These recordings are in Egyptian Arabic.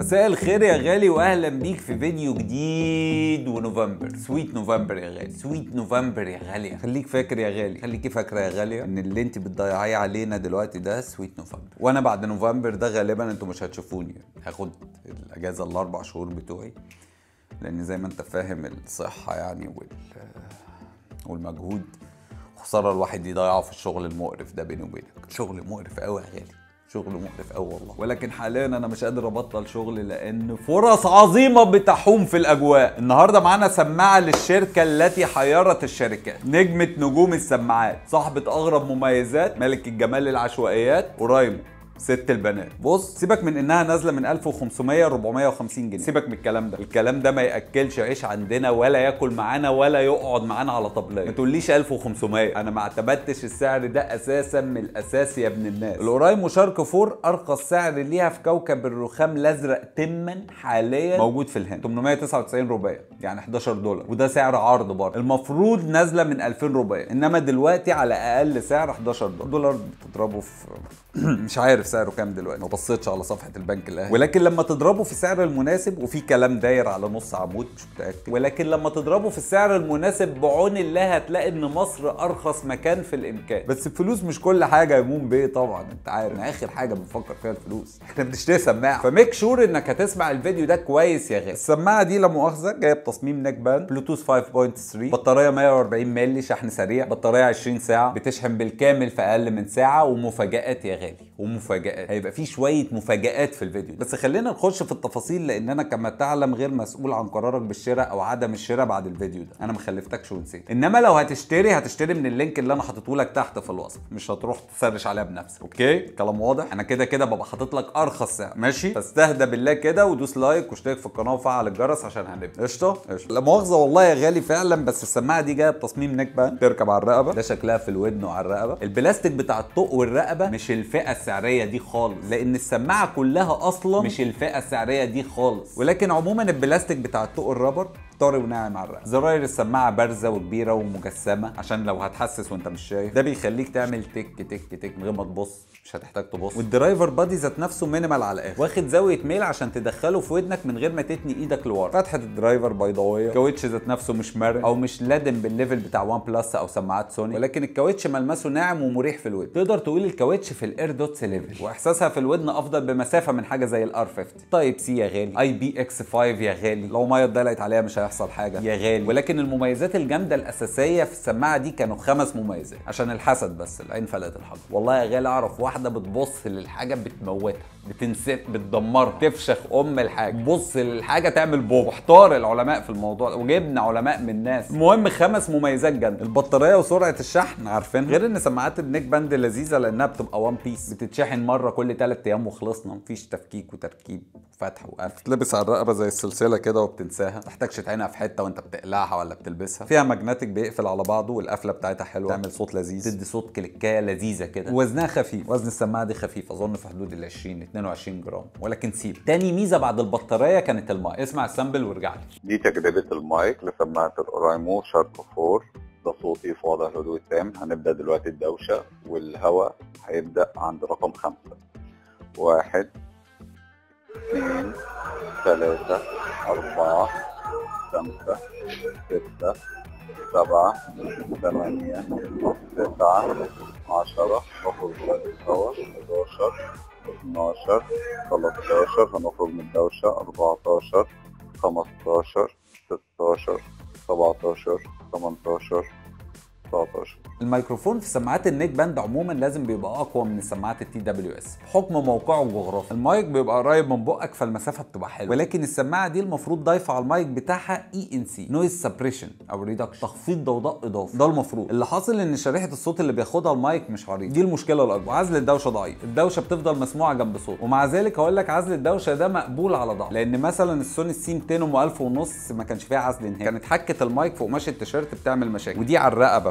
مساء الخير يا غالي واهلا بيك في فيديو جديد ونوفمبر سويت نوفمبر يا غالي سويت نوفمبر يا غالية خليك فاكر يا غالي خليكي فاكرة يا غالية ان اللي انت بتضيعيه علينا دلوقتي ده سويت نوفمبر وانا بعد نوفمبر ده غالبا انتوا مش هتشوفوني هاخد الاجازة الاربع شهور بتوعي لان زي ما انت فاهم الصحة يعني وال والمجهود خسارة الواحد يضيعه في الشغل المقرف ده بيني وبينك شغل مقرف قوي يا غالي شغل مقرف قوي والله ولكن حاليا انا مش قادر ابطل شغل لان فرص عظيمه بتحوم في الاجواء النهارده معانا سماعه للشركه التي حيرت الشركات نجمه نجوم السماعات صاحبه اغرب مميزات ملك الجمال العشوائيات ورايمو ست البنات بص سيبك من انها نازله من 1500 ل 450 جنيه سيبك من الكلام ده الكلام ده ما ياكلش عيش عندنا ولا ياكل معانا ولا يقعد معانا على طبليه ما تقوليش 1500 انا ما اعتمدتش السعر ده اساسا من الاساس يا ابن الناس الاورايمو شارك فور ارخص سعر ليها في كوكب الرخام الازرق تما حاليا موجود في الهند 899 روبيه يعني 11 دولار وده سعر عرض برضه المفروض نازله من 2000 روبيه انما دلوقتي على اقل سعر 11 دولار دولار بتضربه في مش عارف سعره كام دلوقتي ما بصيتش على صفحه البنك الاهلي ولكن لما تضربه في السعر المناسب وفي كلام داير على نص عمود مش متاكد ولكن لما تضربه في السعر المناسب بعون الله هتلاقي ان مصر ارخص مكان في الامكان بس الفلوس مش كل حاجه يا مون بيه طبعا انت عارف انا اخر حاجه بنفكر فيها الفلوس احنا بنشتري سماعه فميك شور انك هتسمع الفيديو ده كويس يا غالي السماعه دي لا مؤاخذه جايه بتصميم نيك باند بلوتوث 5.3 بطاريه 140 مللي شحن سريع بطاريه 20 ساعه بتشحن بالكامل في اقل من ساعه ومفاجات يا غالي ومفاجات هيبقى في شويه مفاجات في الفيديو بس خلينا نخش في التفاصيل لان انا كما تعلم غير مسؤول عن قرارك بالشراء او عدم الشراء بعد الفيديو ده انا ما خلفتكش ونسيت انما لو هتشتري هتشتري من اللينك اللي انا حاطته لك تحت في الوصف مش هتروح تسرش عليها بنفسك اوكي كلام واضح انا كده كده ببقى حاطط لك ارخص سعر ماشي فاستهدى بالله كده ودوس لايك واشترك في القناه وفعل الجرس عشان هنبدا قشطه قشطه لا مؤاخذه والله يا غالي فعلا بس السماعه دي جايه بتصميم نيك باند تركب على الرقبه ده شكلها في الودن وعلى الرقبه البلاستيك بتاع الطوق والرقبه مش الفئه السعريه دي خالص لان السماعه كلها اصلا مش الفئه السعريه دي خالص ولكن عموما البلاستيك بتاع الطوق الرابر طري وناعم على الرقبه زراير السماعه بارزه وكبيره ومجسمه عشان لو هتحسس وانت مش شايف ده بيخليك تعمل تك تك تك من غير ما تبص مش هتحتاج تبص والدرايفر بادي ذات نفسه مينيمال على الاخر واخد زاويه ميل عشان تدخله في ودنك من غير ما تتني ايدك لورا فتحه الدرايفر بيضاويه كاوتش ذات نفسه مش مرن او مش لادم بالليفل بتاع وان بلس او سماعات سوني ولكن الكاوتش ملمسه ناعم ومريح في الودن تقدر تقول الكاوتش في الاير دوتس ليفل واحساسها في الودن افضل بمسافه من حاجه زي الار 50 تايب سي يا غالي اي بي اكس 5 يا غالي لو ميه اتدلقت عليها مش هيحصل حاجه يا غالي ولكن المميزات الجامده الاساسيه في السماعه دي كانوا خمس مميزات عشان الحسد بس العين فلقت الحجر والله يا غالي اعرف واحده بتبص للحاجه بتموتها بتنسف بتدمرها تفشخ ام الحاجه تبص للحاجه تعمل بوب واحتار العلماء في الموضوع وجبنا علماء من ناس المهم خمس مميزات جامده البطاريه وسرعه الشحن عارفين غير ان سماعات النيك باند لذيذه لانها بتبقى وان بيس بتتشحن مره كل ثلاث ايام وخلصنا مفيش تفكيك وتركيب وفتح وقفل تلبس على الرقبه زي السلسله كده وبتنساها ما تحتاجش تعينها في حته وانت بتقلعها ولا بتلبسها فيها ماجنتيك بيقفل على بعضه والقفله بتاعتها حلوه تعمل صوت لذيذ تدي صوت كليكايه لذيذه كده وزنها خفيف وزن السماعه دي خفيف اظن في حدود ال 20 22 جرام ولكن سيب تاني ميزه بعد البطاريه كانت المايك اسمع السامبل وارجع لي دي تجربة المايك لسماعة الأورايمو شارك 4 ده صوتي في وضع الهدوء التام هنبدأ دلوقتي الدوشة والهواء هيبدأ عند رقم خمسة واحد اثنين ثلاثة أربعة خمسة ستة سبعة ثمانية تسعة عشرة نخرج من الهواء 11 12 13 هنخرج من الدوشة 14 15 16 17 18 19 الميكروفون في سماعات النيك باند عموما لازم بيبقى اقوى من السماعات التي دبليو اس بحكم موقعه الجغرافي المايك بيبقى قريب من بقك فالمسافه بتبقى حلوه ولكن السماعه دي المفروض ضايفه على المايك بتاعها اي ان سي نويز سبريشن او ريدكشن تخفيض ضوضاء اضافي ده المفروض اللي حاصل ان شريحه الصوت اللي بياخدها المايك مش عريض دي المشكله الاكبر عزل الدوشه ضعيف الدوشه بتفضل مسموعه جنب صوت ومع ذلك هقول لك عزل الدوشه ده مقبول على ضعف لان مثلا السوني السي 200 ام 1000 ونص ما كانش فيها عزل نهائي كانت حكه المايك في قماش التيشيرت بتعمل مشاكل ودي على الرقبه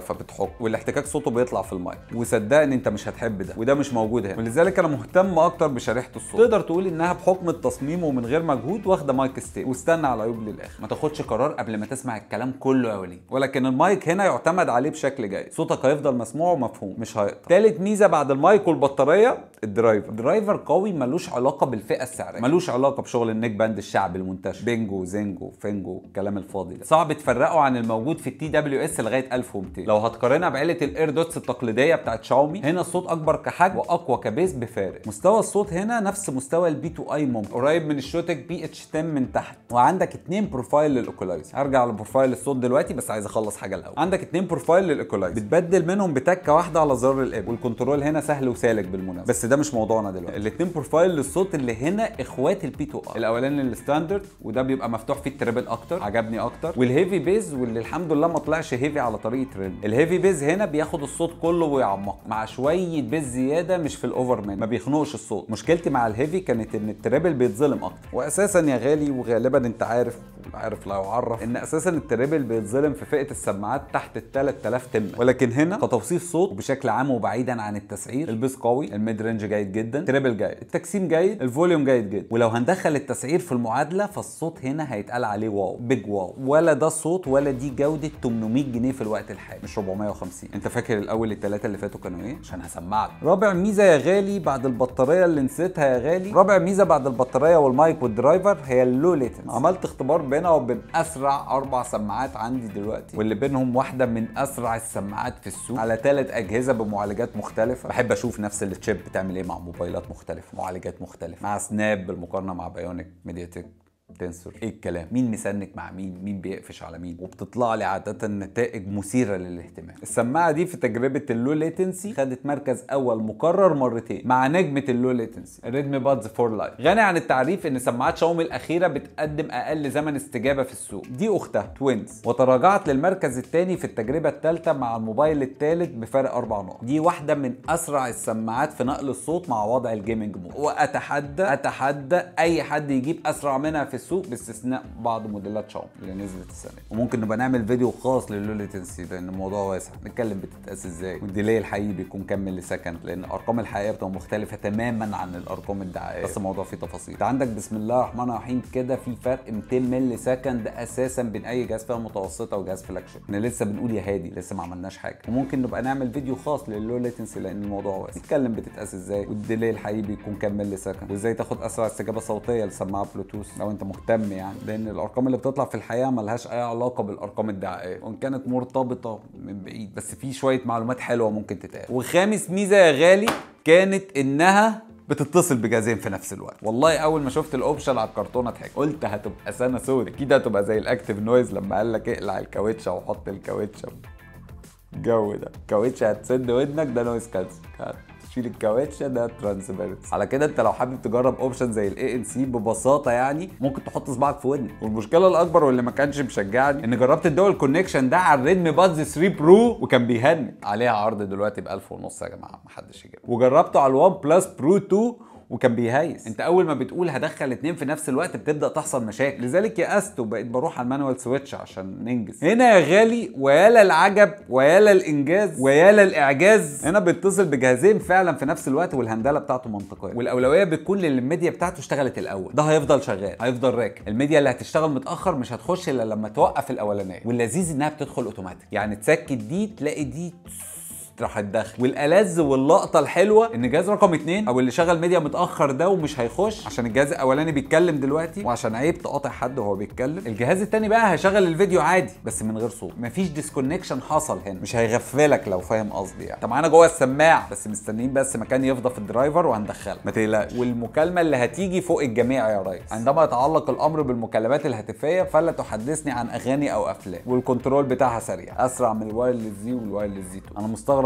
فبتحك والاحتكاك صوته بيطلع في المايك وصدقني انت مش هتحب ده وده مش موجود هنا ولذلك انا مهتم اكتر بشريحه الصوت تقدر تقول انها بحكم التصميم ومن غير مجهود واخده مايك ستيب واستنى على العيوب للاخر ما تاخدش قرار قبل ما تسمع الكلام كله يا وليد ولكن المايك هنا يعتمد عليه بشكل جيد صوتك هيفضل مسموع ومفهوم مش هيقطع تالت ميزه بعد المايك والبطاريه الدرايفر الدرايفر قوي ملوش علاقه بالفئه السعريه ملوش علاقه بشغل النيك باند الشعبي المنتشر بينجو زينجو فينجو الكلام الفاضي ده صعب تفرقه عن الموجود في التي دبليو اس لغايه 1200 لو هتقارنها بعيله الاير دوتس التقليديه بتاعت شاومي هنا الصوت اكبر كحجم واقوى كبيس بفارق مستوى الصوت هنا نفس مستوى البي 2 اي ممكن قريب من الشوتك بي اتش 10 من تحت وعندك اتنين بروفايل للاوكولايزر هرجع لبروفايل الصوت دلوقتي بس عايز اخلص حاجه الاول عندك اتنين بروفايل للاوكولايزر بتبدل منهم بتكه واحده على زر الاب والكنترول هنا سهل وسالك بالمناسبه بس ده مش موضوعنا دلوقتي الاتنين بروفايل للصوت اللي هنا اخوات البي 2 اي الاولاني الستاندرد وده بيبقى مفتوح فيه التريبل اكتر عجبني اكتر والهيفي بيز واللي الحمد لله ما طلعش هيفي على طريقه ريل الهيفي بيز هنا بياخد الصوت كله ويعمقه مع شويه بيز زياده مش في الاوفر مان ما بيخنقش الصوت مشكلتي مع الهيفي كانت ان التريبل بيتظلم اكتر واساسا يا غالي وغالبا انت عارف عارف لا يعرف ان اساسا التريبل بيتظلم في فئه السماعات تحت ال 3000 تم ولكن هنا كتوصيف صوت وبشكل عام وبعيدا عن التسعير البيس قوي الميد رينج جيد جدا تريبل جيد التقسيم جيد الفوليوم جيد جدا ولو هندخل التسعير في المعادله فالصوت هنا هيتقال عليه واو بيج واو ولا ده صوت ولا دي جوده 800 جنيه في الوقت الحالي مش 450 انت فاكر الاول الثلاثه اللي فاتوا كانوا ايه عشان هسمعك رابع ميزه يا غالي بعد البطاريه اللي نسيتها يا غالي رابع ميزه بعد البطاريه والمايك والدرايفر هي اللو ليتنس عملت اختبار بينها وبين اسرع اربع سماعات عندي دلوقتي واللي بينهم واحده من اسرع السماعات في السوق على ثلاث اجهزه بمعالجات مختلفه بحب اشوف نفس التشيب بتعمل ايه مع موبايلات مختلفه معالجات مختلفه مع سناب بالمقارنه مع بايونيك ميدياتك تنسور ايه الكلام مين مسنك مع مين مين بيقفش على مين وبتطلع لي عاده نتائج مثيره للاهتمام السماعه دي في تجربه اللو ليتنسي خدت مركز اول مكرر مرتين مع نجمه اللو ليتنسي الريدمي بادز 4 لايت غني عن التعريف ان سماعات شاومي الاخيره بتقدم اقل زمن استجابه في السوق دي اختها توينز وتراجعت للمركز الثاني في التجربه الثالثه مع الموبايل الثالث بفرق اربع نقط دي واحده من اسرع السماعات في نقل الصوت مع وضع الجيمنج مود واتحدى اتحدى اي حد يجيب اسرع منها في السوق باستثناء بعض موديلات شاومي اللي نزلت السنه دي وممكن نبقى نعمل فيديو خاص لللو ليتنسي لان الموضوع واسع نتكلم بتتقاس ازاي والديلي الحقيقي بيكون كام ملي سكند لان الارقام الحقيقيه بتبقى مختلفه تماما عن الارقام الدعائيه بس الموضوع فيه تفاصيل انت عندك بسم الله الرحمن الرحيم كده في فرق 200 ملي سكند اساسا بين اي جهاز فئه متوسطه وجهاز فلاج شيب احنا لسه بنقول يا هادي لسه ما عملناش حاجه وممكن نبقى نعمل فيديو خاص لللو ليتنسي لان الموضوع واسع نتكلم بتتقاس ازاي والديلي الحقيقي بيكون كام ملي سكند وازاي تاخد اسرع استجابه صوتيه لسماعه بلوتوث لو انت مهتم يعني لان الارقام اللي بتطلع في الحقيقه ملهاش اي علاقه بالارقام الدعائيه وان كانت مرتبطه من بعيد بس في شويه معلومات حلوه ممكن تتقال وخامس ميزه يا غالي كانت انها بتتصل بجهازين في نفس الوقت والله اول ما شفت الاوبشن على الكرتونه ضحكت قلت هتبقى سنه سود اكيد هتبقى زي الاكتف نويز لما قال لك اقلع الكاوتشه وحط الكاوتشه الجو ده الكاوتشه هتسد ودنك ده نويز كانسل تشيل الكاوتشه ده ترانسبيرنس على كده انت لو حابب تجرب اوبشن زي الاي ان سي ببساطه يعني ممكن تحط صباعك في ودنك والمشكله الاكبر واللي ما كانش مشجعني ان جربت الدول كونكشن ده على الريدمي بادز 3 برو وكان بيهنج عليها عرض دلوقتي ب 1000 ونص يا جماعه محدش يجيبها وجربته على الوان بلس برو 2 وكان بيهيس انت اول ما بتقول هدخل اتنين في نفس الوقت بتبدا تحصل مشاكل لذلك يأست وبقيت بروح على المانوال سويتش عشان ننجز هنا يا غالي ويالا العجب ويالا الانجاز ويالا الاعجاز هنا بيتصل بجهازين فعلا في نفس الوقت والهندله بتاعته منطقيه والاولويه بتكون للميديا بتاعته اشتغلت الاول ده هيفضل شغال هيفضل راكب الميديا اللي هتشتغل متاخر مش هتخش الا لما توقف الاولانيه واللذيذ انها بتدخل اوتوماتيك يعني تسكت دي تلاقي دي راح تدخل والالذ واللقطه الحلوه ان جهاز رقم اتنين او اللي شغل ميديا متاخر ده ومش هيخش عشان الجهاز الاولاني بيتكلم دلوقتي وعشان عيب تقاطع حد وهو بيتكلم الجهاز التاني بقى هيشغل الفيديو عادي بس من غير صوت مفيش ديسكونكشن حصل هنا مش هيغفلك لو فاهم قصدي يعني طب معانا جوه السماعه بس مستنيين بس مكان يفضى في الدرايفر وهندخلها ما تقلقش والمكالمه اللي هتيجي فوق الجميع يا ريس عندما يتعلق الامر بالمكالمات الهاتفيه فلا تحدثني عن اغاني او افلام والكنترول بتاعها سريع اسرع من الوايرلس زي والوايرلس زي 2 انا مستغرب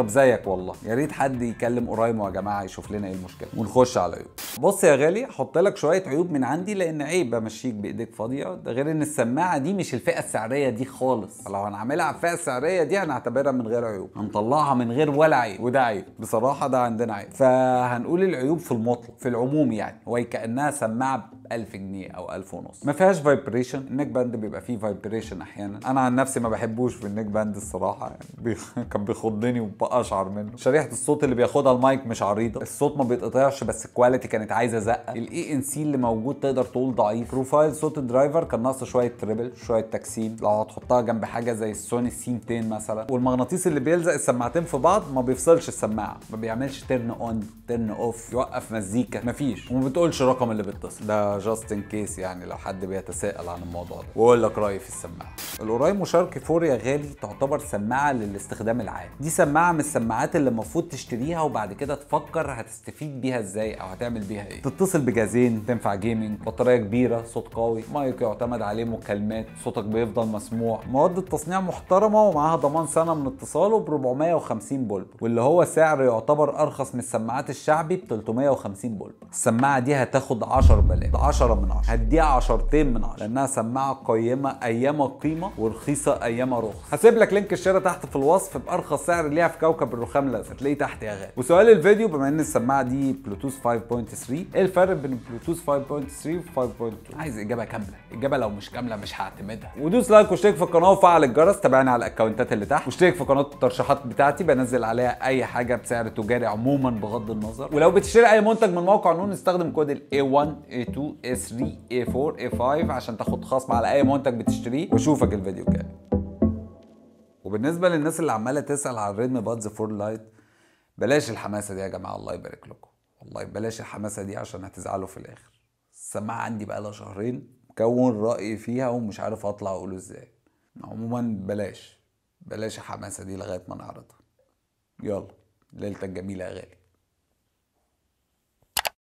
مستغرب زيك والله يا ريت حد يكلم اورايمو يا جماعه يشوف لنا ايه المشكله ونخش على العيوب بص يا غالي احط لك شويه عيوب من عندي لان عيب امشيك بايديك فاضيه ده غير ان السماعه دي مش الفئه السعريه دي خالص فلو هنعملها على الفئه السعريه دي هنعتبرها من غير عيوب هنطلعها من غير ولا عيب وده عيب بصراحه ده عندنا عيب فهنقول العيوب في المطلق في العموم يعني وهي كانها سماعه ب 1000 جنيه او 1000 ونص ما فيهاش فايبريشن النيك باند بيبقى فيه فايبريشن احيانا انا عن نفسي ما بحبوش في النيك باند الصراحه يعني بيخ... كان بيخضني وبقشعر منه شريحه الصوت اللي بياخدها المايك مش عريضه الصوت ما بيتقطعش بس الكواليتي كانت عايزه زقه الاي ان سي اللي موجود تقدر تقول ضعيف بروفايل صوت الدرايفر كان ناقصه شويه تريبل شويه تكسيم لو هتحطها جنب حاجه زي السوني سي 200 مثلا والمغناطيس اللي بيلزق السماعتين في بعض ما بيفصلش السماعه ما بيعملش ترن اون ترن اوف يوقف مزيكا مفيش وما بتقولش الرقم اللي بيتصل ده جاست ان كيس يعني لو حد بيتساءل عن الموضوع ده واقول لك رايي في السماعه الاورايمو شارك 4 يا غالي تعتبر سماعه للاستخدام العام دي سماعه من السماعات اللي المفروض تشتريها وبعد كده تفكر هتستفيد بيها ازاي او هتعمل بيها ايه تتصل بجهازين تنفع جيمنج بطاريه كبيره صوت قوي مايك يعتمد عليه مكالمات صوتك بيفضل مسموع مواد التصنيع محترمه ومعاها ضمان سنه من اتصاله ب 450 بولب واللي هو سعر يعتبر ارخص من السماعات الشعبي ب 350 بولب السماعه دي هتاخد 10 بلاش 10 من 10 هديها عشرتين من 10 لانها سماعه قيمه ايامها قيمه ورخيصه ايامها رخص هسيب لك لينك الشراء تحت في الوصف بارخص سعر ليها في كوكب الرخام الازرق هتلاقيه تحت يا غالي وسؤال الفيديو بما ان السماعه دي بلوتوث 5.3 ايه الفرق بين بلوتوث 5.3 و 5.2 عايز اجابه كامله اجابه لو مش كامله مش هعتمدها ودوس لايك واشترك في القناه وفعل الجرس تابعني على الاكونتات اللي تحت واشترك في قناه الترشيحات بتاعتي بنزل عليها اي حاجه بسعر تجاري عموما بغض النظر ولو بتشتري اي منتج من موقع نون استخدم كود ال A1 A2 A3 A4 A5 عشان تاخد خصم على اي منتج بتشتريه واشوفك الفيديو الجاي وبالنسبه للناس اللي عماله تسال على الريدمي بادز 4 لايت بلاش الحماسه دي يا جماعه الله يبارك لكم والله بلاش الحماسه دي عشان هتزعلوا في الاخر السماعه عندي بقى لها شهرين مكون رايي فيها ومش عارف اطلع اقوله ازاي عموما بلاش بلاش الحماسه دي لغايه ما نعرضها يلا ليلتك جميله يا غالي